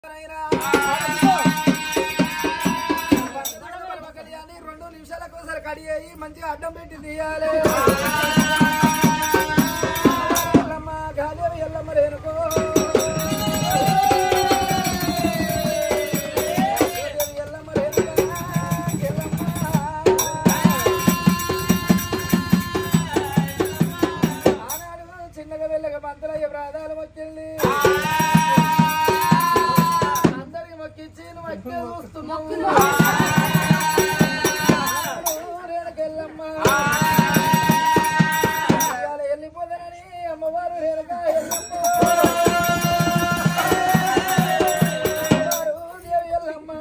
రెండు నిమిషాలకు ఒకసారి కడి అయ్యి మంచిగా అడ్డం పెట్టి తీయాలి ఎల్లమ్మ గాదేవి ఎల్లమ్మ రేణుకో గాదేవి ఎల్లమ్మ రేణుకా, ఎల్లమ్మ. ఆనాడు చిన్నగా వెళ్ళగా మంత్రయ్య ప్రాధాలు మొక్కింది అందరికి మొక్కిచ్చి నువ్వు అక్కే చూస్తున్నావు రేణుకెళ్ళమ్మ ఇవాళ వెళ్ళిపోతానని అమ్మవారు రేణుక ఎల్లమ్మ అమ్మవారు దేవి ఎల్లమ్మ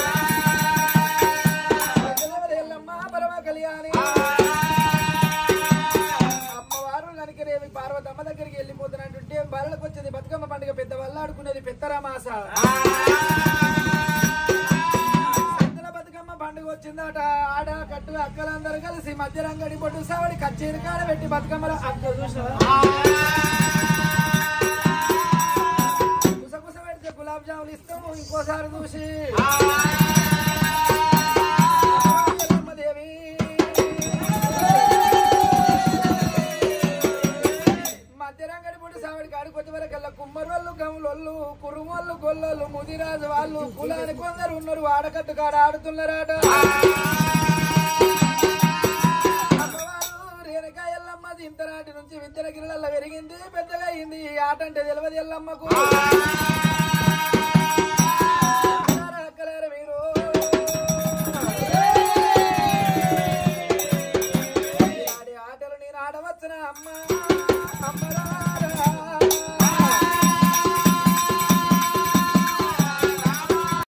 ఎల్లమ్మ ఎల్లమ్మ పరమ కళ్యాణి అమ్మవారు కనికరేవి పార్వతమ్మ దగ్గరికి వెళ్ళిపోతున్నట్టుంటే బర్రెలకు వచ్చేది బతుకమ్మ పండుగ పెద్ద వల్ల ఆడుకునేది పెద్దరామాస సంతల బతుకమ్మ పండుగ వచ్చిందట ఆడ కట్టు అక్కలందరూ కలిసి మధ్యరంగడి పొట్టు సావడి కచ్చేరి కాడ పెట్టి బతుకమ్మల అక్క చూసినవా కుసకుస పెడితే గులాబ్ జాములు ఇస్తాము ఇంకోసారి చూసి దేవి మధ్యరంగడి పొడి సావిడి కాడికి వచ్చే వరకల్లా కుమ్మరోళ్ళు గములోళ్ళు కురుమోళ్ళు గొల్లోళ్ళు ముదిరాజు వాళ్ళు కులానికి కొందరు ఉన్నారు ఆడకట్టు కాడ ఆడుతున్నారట అమ్మవారు రేణుకా ఎల్లమ్మ ఇంతనాటి నుంచి విద్యల గిరిలల్ల పెరిగింది పెద్దగా అయింది ఈ ఆట అంటే తెలియదు ఎల్లమ్మకు